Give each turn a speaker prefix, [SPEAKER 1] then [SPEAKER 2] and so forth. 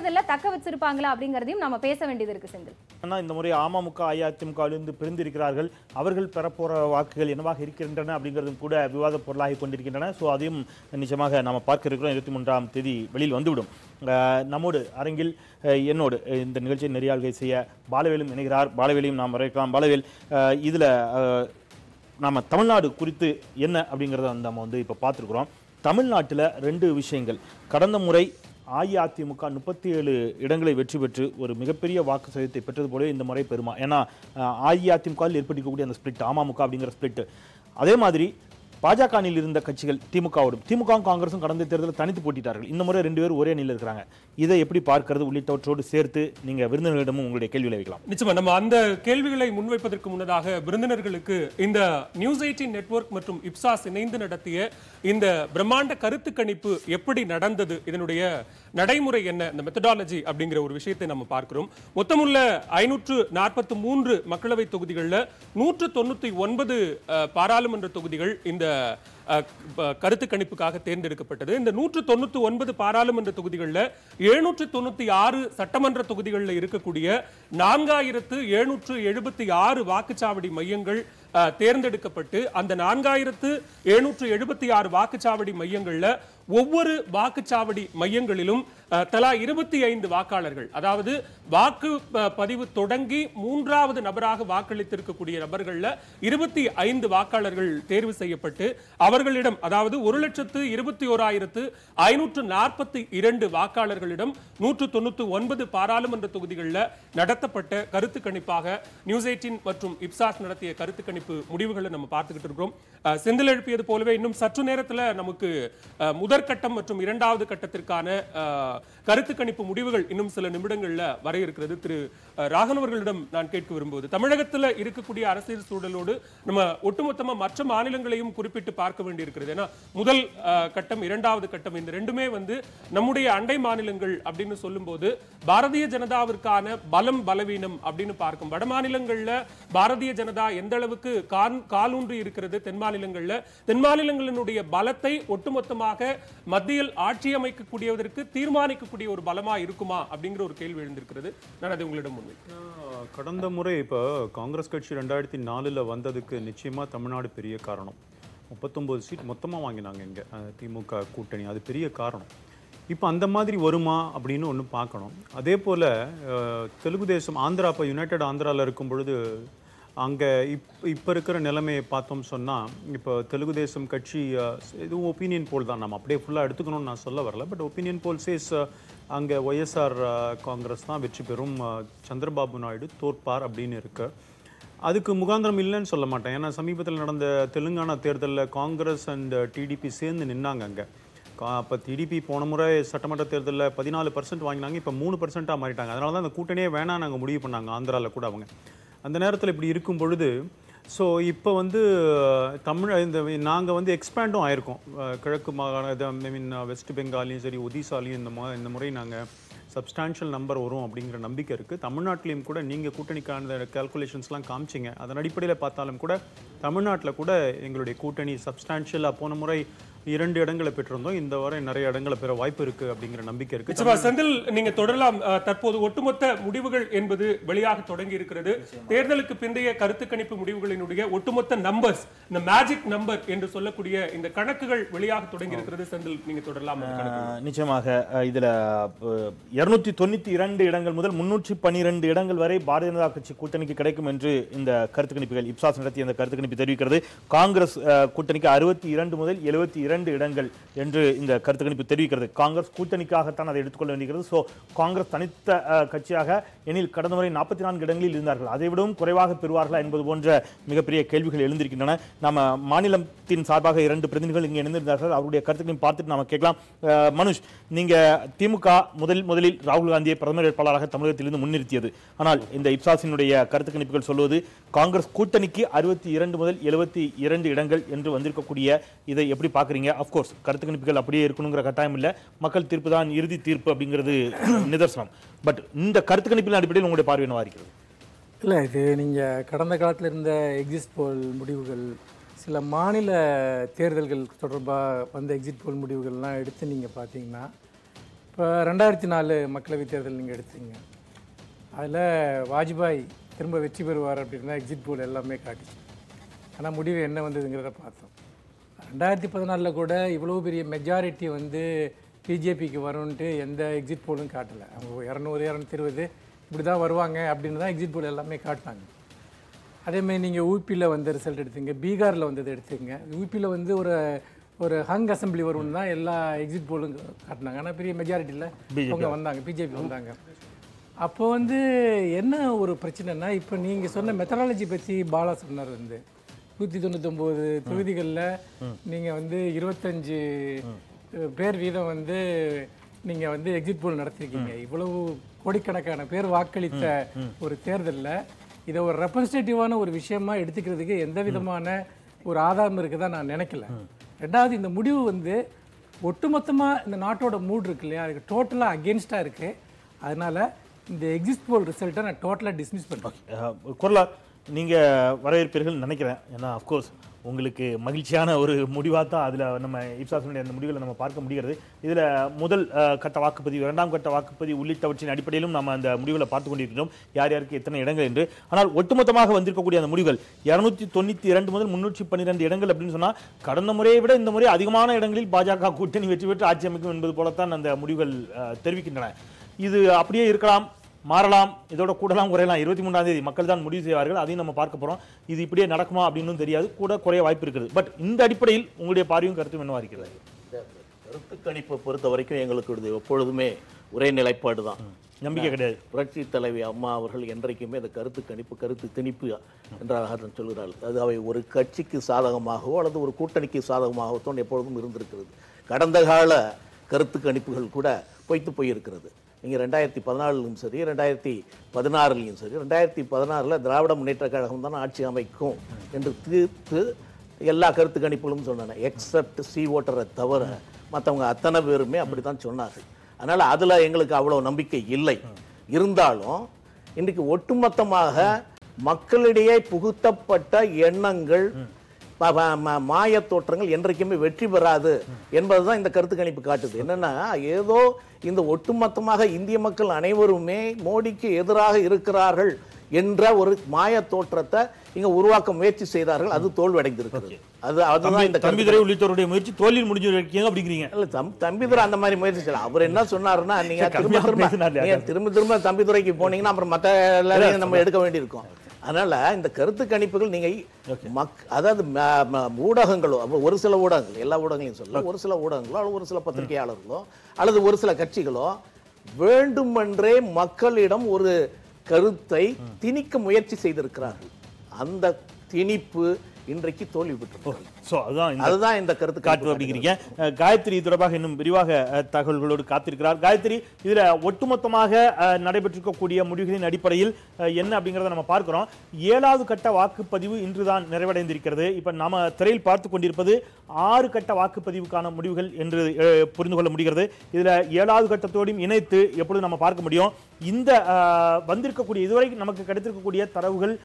[SPEAKER 1] தேர்தல்ல தக்க வச்சிருப்பாங்களா அப்படிங்கறதையும் நம்ம பேச வேண்டியது இருக்கு செந்தில்
[SPEAKER 2] ஆனா இந்த முறை அமமுக அஇஅதிமுகவிலிருந்து பிரிந்திருக்கிறார்கள் அவர்கள் பெறப்போற வாக்குகள் என்னவாக இருக்கின்றன அப்படிங்கிறதும் கூட விவாத பொருளாகி கொண்டிருக்கின்றன ஸோ அதையும் நிச்சயமாக நம்ம பார்க்க இருக்கிறோம் இருபத்தி மூன்றாம் தேதி வெளியில் வந்துவிடும் அஹ் நம்மோடு அரங்கில் அஹ் என்னோடு அஹ் இந்த நிகழ்ச்சியை நெறியாள்கை செய்ய பாலவேலும் இணைகிறார் பாலவேலையும் நாம் வரவேற்கலாம் பாலவேல் அஹ் இதுல அஹ், நாம தமிழ்நாடு குறித்து என்ன அப்படிங்கிறத வந்து நம்ம வந்து இப்போ பார்த்துருக்குறோம் தமிழ்நாட்டில் ரெண்டு விஷயங்கள் கடந்த முறை அஇஅதிமுக முப்பத்தி ஏழு இடங்களை வெற்றி பெற்று ஒரு மிகப்பெரிய வாக்கு சதவீதத்தை பெற்றது போலவே இந்த முறை பெறுமா ஏன்னா அஹ், அஇஅதிமுகவில் ஏற்பட்டிருக்கக்கூடிய அந்த ஸ்பிளிட் அமமுக அப்படிங்கிற ஸ்பிளிட் அதே மாதிரி பாஜகவில் இருந்த கட்சிகள் திமுகவோடும் திமுகவும் காங்கிரஸும் கடந்த தேர்தலில் தனித்து போட்டிட்டார்கள் இந்த முறை ரெண்டு பேரும் ஒரே நிலையில் இருக்கிறாங்க இதை எப்படி பார்க்கிறது உள்ளிட்டவற்றோடு சேர்த்து நீங்க விருந்தினர்களிடமும் உங்களுடைய கேள்விகளை வைக்கலாம்
[SPEAKER 3] நிச்சயமா நம்ம அந்த கேள்விகளை முன்வைப்பதற்கு முன்னதாக விருந்தினர்களுக்கு இந்த நியூஸ் எயிட்டின் நெட்வொர்க் மற்றும் இப்சாஸ் இணைந்து நடத்திய இந்த பிரம்மாண்ட கருத்து கணிப்பு எப்படி நடந்தது இதனுடைய நடைமுறை என்ன இந்த மெத்தடாலஜி அப்படிங்கிற ஒரு விஷயத்தை நம்ம பார்க்கிறோம் மொத்தமுள்ள ஐநூற்று நாற்பத்தி மூன்று மக்களவை தொகுதிகளில் நூற்று தொண்ணூத்தி ஒன்பது அஹ், பாராளுமன்ற தொகுதிகள் இந்த அஹ், ப- கருத்து கணிப்புக்காக தேர்ந்தெடுக்கப்பட்டது இந்த நூற்று தொண்ணூத்தி ஒன்பது பாராளுமன்ற தொகுதிகளில் எழுநூற்று தொண்ணூத்தி ஆறு சட்டமன்ற தொகுதிகளில் இருக்கக்கூடிய நான்காயிரத்து எழுநூற்று எழுபத்தி ஆறு வாக்குச்சாவடி மையங்கள் அஹ், தேர்ந்தெடுக்கப்பட்டு அந்த நான்காயிரத்து எழுநூற்று எழுபத்தி ஆறு வாக்குச்சாவடி மையங்கள்ல ஒவ்வொரு வாக்குச்சாவடி மையங்களிலும் அஹ், தலா இருபத்தி ஐந்து வாக்காளர்கள் அதாவது வாக்கு ப- பதிவு தொடங்கி மூன்றாவது நபராக வாக்களித்திருக்கக்கூடிய நபர்கள்ல இருபத்தி ஐந்து வாக்காளர்கள் தேர்வு செய்யப்பட்டு அவர்களிடம் அதாவது ஒரு லட்சத்து இருபத்தி ஓராயிரத்து ஐநூற்று நாற்பத்தி இரண்டு வாக்காளர்களிடம் நூற்று தொண்ணூத்தி ஒன்பது பாராளுமன்ற தொகுதிகளில் நடத்தப்பட்ட கருத்து கணிப்பாக நியூஸ் எயிட்டின் மற்றும் இப்சாஸ் நடத்திய கருத்து கணிப்பு முடிவுகளை நம்ம பார்த்துக்கிட்டு இருக்கிறோம் அஹ், செந்தில் எழுப்பியது போலவே இன்னும் சற்று நேரத்தில் நமக்கு அஹ், முதற்கட்டம் மற்றும் இரண்டாவது கட்டத்திற்கான அஹ், கருத்து கணிப்பு முடிவுகள் இன்னும் சில நிமிடங்கள்ல வர இருக்கிறது திரு அஹ், ராகவன் அவர்களிடம் நான் கேட்க விரும்புவது தமிழகத்துல இருக்கக்கூடிய அரசியல் சூழலோடு நம்ம ஒட்டுமொத்தமா மற்ற மாநிலங்களையும் குறிப்பிட்டு பார்க்க வேண்டியிருக்கிறது ஏன்னா முதல் அஹ், கட்டம் இரண்டாவது கட்டம் இந்த ரெண்டுமே வந்து நம்முடைய அண்டை மாநிலங்கள் அப்படின்னு சொல்லும்போது பாரதிய ஜனதாவிற்கான பலம் பலவீனம் அப்படின்னு பார்க்கும் வட மாநிலங்கள்ல பாரதிய ஜனதா எந்த அளவுக்கு கான் காலூன்றி இருக்கிறது தென் மாநிலங்கள்ல தென் மாநிலங்களினுடைய பலத்தை ஒட்டுமொத்தமாக மத்தியில் ஆட்சி அமைக்கக்கூடியதற்கு தீர்மானிக்கக்கூடிய ஒரு பலமா இருக்குமா அப்படிங்கிற ஒரு கேள்வி எழுந்திருக்கிறது நான் அதை உங்களிடம் முன்வைக்கிறேன்
[SPEAKER 4] ஆஹ் கடந்த முறை இப்போ காங்கிரஸ் கட்சி ரெண்டாயிரத்தி நாலில் வந்ததுக்கு நிச்சயமாக தமிழ்நாடு பெரிய காரணம் முப்பத்தொம்போது சீட் மொத்தமாக வாங்கினாங்க இங்கே திமுக கூட்டணி அது பெரிய காரணம் இப்போ அந்த மாதிரி வருமா அப்படின்னு ஒன்று பார்க்கணும் அதே போல் தெலுங்கு தேசம் ஆந்திரா இப்போ யுனைடெட் ஆந்திராவில் இருக்கும் பொழுது அங்கே இப் இப்போ இருக்கிற நிலைமையை பார்த்தோம் சொன்னால் இப்போ தெலுங்கு தேசம் கட்சி அஹ், இதுவும் ஒப்பீனியன் போல் தான் நம்ம அப்படியே ஃபுல்லாக எடுத்துக்கணும்னு நான் சொல்ல வரல பட் ஒப்பீனியன் போல் சேஸ் அங்கே ஒய்எஸ்ஆர் காங்கிரஸ் தான் வெற்றி பெறும் அஹ், சந்திரபாபு நாயுடு தோற்பார் அப்படின்னு இருக்கு அதுக்கு முகாந்திரம் இல்லைன்னு சொல்ல மாட்டேன் ஏன்னா சமீபத்தில் நடந்த தெலுங்கானா தேர்தலில் காங்கிரஸ் அண்ட் டிடிபி சேர்ந்து நின்னாங்க அங்கே அப்போ டிடிபி போன முறை சட்டமன்ற தேர்தலில் பதினாலு பர்சன்ட் வாங்கினாங்க இப்போ மூணு பர்சன்ட்டாக மாறிட்டாங்க அதனால தான் அந்த கூட்டணியே வேணாம் நாங்கள் முடிவு பண்ணாங்க ஆந்திராவில் கூட அவங்க அந்த நேரத்தில் இப்படி இருக்கும் பொழுது ஸோ இப்போ வந்து அஹ், தமிழ் இந்த நாங்கள் வந்து எக்ஸ்பேண்டும் ஆயிருக்கோம் அஹ், கிழக்கு மாகாண ஐ மீன் வெஸ்ட் பெங்காலையும் சரி ஒடிசாலையும் இந்த மா இந்த முறை நாங்கள் சப்ஸ்டான்ஷியல் நம்பர் வரும் அப்படிங்கிற நம்பிக்கை இருக்குது தமிழ்நாட்டிலையும் கூட நீங்கள் கூட்டணிக்கான கால்குலேஷன்ஸ்லாம் காமிச்சிங்க அதன் அடிப்படையில் பார்த்தாலும் கூட தமிழ்நாட்டில் கூட எங்களுடைய கூட்டணி சப்ஸ்டான்ஷியலாக போன முறை இரண்டு இடங்களை பெற்றிருந்தோம் இந்த வரை நிறைய இடங்களை பெற வாய்ப்பு இருக்குது அப்படிங்கிற நம்பிக்கை இருக்குது
[SPEAKER 3] நிச்சயமா செந்தில் நீங்க தொடரலாம் அஹ், தற்போது ஒட்டுமொத்த முடிவுகள் என்பது வெளியாக தொடங்கி இருக்கிறது தேர்தலுக்கு பிந்தைய கருத்து கணிப்பு முடிவுகளினுடைய ஒட்டுமொத்த நம்பர்ஸ் இந்த மேஜிக் நம்பர் என்று சொல்லக்கூடிய இந்த கணக்குகள் வெளியாக தொடங்கி இருக்கிறது செந்தில் நீங்க தொடரலாம் அந்த கணக்கு.
[SPEAKER 2] அஹ் நிச்சயமாக அஹ் இதுல இருநூத்தி தொண்ணூத்தி இரண்டு இடங்கள் முதல் முன்னூற்றி பன்னிரண்டு இடங்கள் வரை பாரதிய ஜனதா கட்சி கூட்டணிக்கு கிடைக்கும் என்று இந்த கருத்து கணிப்புகள் இப்சாஸ் நடத்திய அந்த கருத்து கணிப்பு தெரிவிக்கிறது காங்கிரஸ் அஹ், கூட்டணிக்கு அறுபத்தி இரண்டு முதல் எழுபத்தி இரண்டு இடங்கள் என்று இந்த கருத்து கணிப்பு தெரிவிக்கிறது காங்கிரஸ் கூட்டணிக்காகத்தான் அதை எடுத்துக்கொள்ள வேண்டியிருக்கிறது ஸோ காங்கிரஸ் தனித்த அஹ், கட்சியாக எனில் கடந்த முறை நாற்பத்தி நான்கு இடங்களில் இருந்தார்கள் அதை விடவும் குறைவாக பெறுவார்களா என்பது போன்ற மிகப்பெரிய கேள்விகள் எழுந்திருக்கின்றன நம்ம மாநிலத்தின் சார்பாக இரண்டு பிரதிநிதிகள் இங்கே இணைந்திருந்தார்கள் அவருடைய கருத்துக்களையும் பார்த்துட்டு நாம கேட்கலாம் அஹ், மனுஷ் நீங்க திமுக முதல் முதலில் ராகுல் காந்தியை பிரதமர் வேட்பாளராக தமிழகத்திலிருந்து முன்னிறுத்தியது ஆனால் இந்த இப்சாசினுடைய கருத்து கணிப்புகள் சொல்வது காங்கிரஸ் கூட்டணிக்கு அறுபத்தி இரண்டு முதல் எழுபத்தி இரண்டு இடங்கள் என்று வந்திருக்கக்கூடிய இதை எப்படி பார்க்குறீங்க அஃப்கோர்ஸ் கருத்து கணிப்புகள் அப்படியே இருக்கணுங்கிற கட்டாயம் இல்லை மக்கள் தீர்ப்பு தான் இறுதி தீர்ப்பு அப்படிங்கிறது நிதர்சனம் பட் இந்த கருத்து கணிப்பின் அடிப்படையில் உங்களுடைய பார்வை என்னவா இருக்கிறது
[SPEAKER 5] இல்லை இது நீங்கள் கடந்த காலத்தில் இருந்த எக்ஸிட் போல் முடிவுகள் சில மாநில தேர்தல்கள் தொடர்பாக வந்த எக்ஸிட் போல் முடிவுகள்லாம் எடுத்து நீங்கள் பார்த்தீங்கன்னா இப்போ இப்போ ரெண்டாயிரத்தி நாலு மக்களவைத் தேர்தல் நீங்கள் எடுத்தீங்க அதில் வாஜ்பாய் திரும்ப வெற்றி பெறுவார் அப்படின்னா எக்ஸிட் போல் எல்லாமே காட்டுச்சு ஆனால் முடிவு என்ன வந்ததுங்கிறத பார்த்தோம் ரெண்டாயிரத்தி பதினாலில் கூட இவ்வளோ பெரிய மெஜாரிட்டி வந்து பிஜேபிக்கு வரும்ன்ட்டு எந்த எக்ஸிட் போலும் காட்டலை அவங்க இரநூறு இரநூத்தி இருபது இப்படி தான் வருவாங்க அப்படின்னு தான் எக்ஸிட் போல் எல்லாமே காட்டினாங்க அதேமாதிரி நீங்கள் ஊபியில் வந்த ரிசல்ட் எடுத்தீங்க பீகாரில் வந்தது எடுத்தீங்க ஊபியில் வந்து ஒரு ஒரு ஹங் அசெம்பிளி வரும்னு தான் எல்லா எக்ஸிட் போலும் காட்டினாங்க ஆனால் பெரிய மெஜாரிட்டியில் அவங்க வந்தாங்க பிஜேபி வந்தாங்க அப்போ வந்து என்ன ஒரு பிரச்சனைனா இப்போ நீங்கள் சொன்ன மெத்தடாலஜி பற்றி பாலா சொன்னார் வந்து நூற்றி தொண்ணூத்தொம்பது தொகுதிகளில் நீங்கள் வந்து இருபத்தஞ்சு பேர் வீதம் வந்து நீங்கள் வந்து எக்ஸிட் போல் நடத்திருக்கீங்க இவ்வளவு கோடிக்கணக்கான பேர் வாக்களித்த ஒரு தேர்தலில் இதை ஒரு ரெப்ரஸன்டேட்டிவான ஒரு விஷயமா எடுத்துக்கிறதுக்கு எந்த விதமான ஒரு ஆதாரம் இருக்குதா நான் நினைக்கல ரெண்டாவது இந்த முடிவு வந்து ஒட்டுமொத்தமாக இந்த நாட்டோட மூட் இருக்கு இல்லையா அதுக்கு டோட்டலாக அகேன்ஸ்டாக இருக்குது அதனால இந்த எக்ஸிஸ்ட் போல் ரிசல்ட்டை நான் டோட்டலாக டிஸ்மிஸ் பண்ணுறேன்
[SPEAKER 2] அஹ், குரலா நீங்க வரவேற்பீர்கள் நினைக்கிறேன் ஏன்னா அஃப்கோர்ஸ் உங்களுக்கு மகிழ்ச்சியான ஒரு முடிவாக தான் அதில் நம்ம இப்சாசனுடைய அந்த முடிவுகளை நம்ம பார்க்க முடிகிறது இதில் முதல் அஹ், கட்ட வாக்குப்பதிவு இரண்டாம் கட்ட வாக்குப்பதிவு உள்ளிட்டவற்றின் அடிப்படையிலும் நம்ம அந்த முடிவுகளை பார்த்து கொண்டிருக்கிறோம் யார் யாருக்கு எத்தனை இடங்கள் என்று ஆனால் ஒட்டுமொத்தமாக வந்திருக்கக்கூடிய அந்த முடிவுகள் இருநூத்தி தொண்ணூற்றி இரண்டு முதல் முன்னூற்றி பன்னிரெண்டு இடங்கள் அப்படின்னு சொன்னால் கடந்த முறையை விட இந்த முறை அதிகமான இடங்களில் பாஜக கூட்டணி வெற்றி பெற்று ஆட்சி அமைக்கும் என்பது போலத்தான் அந்த முடிவுகள் அஹ், தெரிவிக்கின்றன இது அப்படியே இருக்கலாம் மாறலாம் இதோட கூடலாம் குறையலாம் இருபத்தி மூணாம் தேதி மக்கள் தான் முடிவு செய்வார்கள் அதையும் நம்ம பார்க்க போறோம் இது இப்படியே நடக்குமா அப்படின்னு தெரியாது கூட குறைய வாய்ப்பு இருக்குது பட் இந்த அடிப்படையில் உங்களுடைய பார்வையும் கருத்தும் என்னவா இருக்கிறது
[SPEAKER 6] கருத்து கணிப்பை பொறுத்த வரைக்கும் எங்களுக்கு இது எப்பொழுதுமே ஒரே நிலைப்பாடு தான்
[SPEAKER 2] நம்பிக்கை கிடையாது
[SPEAKER 6] புரட்சி தலைவி அம்மா அவர்கள் என்றைக்குமே இந்த கருத்து கணிப்பு கருத்து திணிப்பு என்றாக தான் சொல்கிறார்கள் அது அவை ஒரு கட்சிக்கு சாதகமாகவோ அல்லது ஒரு கூட்டணிக்கு சாதகமாகவோ தான் எப்பொழுதும் இருந்திருக்கிறது கடந்த கால கருத்து கணிப்புகள் கூட பொய்த்து போயிருக்கிறது நீங்கள் ரெண்டாயிரத்தி பதினாலுலையும் சரி ரெண்டாயிரத்தி பதினாறுலையும் சரி ரெண்டாயிரத்தி பதினாறில் திராவிட முன்னேற்ற கழகம் தான் ஆட்சி அமைக்கும் என்று தீர்த்து எல்லா கருத்து கணிப்புகளும் சொன்னன எக்ஸப்ட் சி ஓட்டரை தவிர மற்றவங்க அத்தனை பேருமே அப்படி தான் சொன்னார்கள் அதனால் அதில் எங்களுக்கு அவ்வளோ நம்பிக்கை இல்லை இருந்தாலும் இன்றைக்கு ஒட்டுமொத்தமாக மக்களிடையே புகுத்தப்பட்ட எண்ணங்கள் ம- ம- ம- மாயத் தோற்றங்கள் என்றைக்குமே வெற்றி பெறாது என்பதுதான் இந்த கருத்து கணிப்பு காட்டுது என்னன்னா ஏதோ இந்த ஒட்டுமொத்தமாக இந்திய மக்கள் அனைவருமே மோடிக்கு எதிராக இருக்கிறார்கள் என்ற ஒரு மாய தோற்றத்தை இங்க உருவாக்க முயற்சி செய்தார்கள் அது தோல்வியடைந்திருக்கிறது அது அதுதான் இந்த கருத்து
[SPEAKER 2] தம்பிதுரை உள்ளிட்டோருடைய முயற்சி தோல்வியில் முடிஞ்சு இருக்கீங்க அப்படிங்கிறீங்க
[SPEAKER 6] இல்ல தம் தம்பிதுரை அந்த மாதிரி முயற்சி செய்யல அவர் என்ன சொன்னாருன்னா நீங்க
[SPEAKER 2] சரி,
[SPEAKER 6] திரும்ப
[SPEAKER 2] கம்மியா
[SPEAKER 6] திரும்ப
[SPEAKER 2] பேசினாரு.
[SPEAKER 6] நீங்க திரும்ப திரும்ப தம்பிதுரைக்கு போனீங்கன்னா அப்புறம் மத்த எல்லாரையும் நம்ம எடுக்க வேண்டியிருக்கும் அதனால இந்த கருத்து கணிப்புகள் நீங்க மக் அதாவது ம- ம- ஊடகங்களோ அப்ப ஒரு சில ஊடகங்கள் எல்லா ஊடகங்களையும் சொல்ல ஒரு சில ஊடகங்களோ அல்லது ஒரு சில பத்திரிகையாளர்களோ அல்லது ஒரு சில கட்சிகளோ வேண்டுமென்றே மக்களிடம் ஒரு கருத்தை திணிக்க முயற்சி செய்திருக்கிறார்கள் அந்த திணிப்பு இன்றைக்கு தோல்வி பெற்று
[SPEAKER 2] சோ அதுதான் இந்த
[SPEAKER 6] அதுதான் இந்த கருத்து
[SPEAKER 2] காட்டு
[SPEAKER 6] கணிப்பு
[SPEAKER 2] அப்படிங்கிறீங்க அஹ், காயத்ரி இது தொடர்பாக இன்னும் விரிவாக அஹ், தகவல்களோடு காத்திருக்கிறார் காயத்ரி இதுல ஒட்டுமொத்தமாக அஹ், நடைபெற்றிருக்கக்கூடிய முடிவுகளின் அடிப்படையில் அஹ், என்ன அப்படிங்கறத நம்ம பார்க்கிறோம் ஏழாவது கட்ட வாக்குப்பதிவு இன்றுதான் நிறைவடைந்திருக்கிறது இப்ப நாம திரையில் பார்த்து கொண்டிருப்பது ஆறு கட்ட வாக்குப்பதிவுக்கான முடிவுகள் என்று அஹ், புரிந்து கொள்ள முடிகிறது இதுல ஏழாவது கட்டத்தோடும் இணைத்து எப்பொழுது நம்ம பார்க்க முடியும் இந்த அஹ், வந்திருக்கக்கூடிய இதுவரை நமக்கு கிடைத்திருக்கக்கூடிய தரவுகள்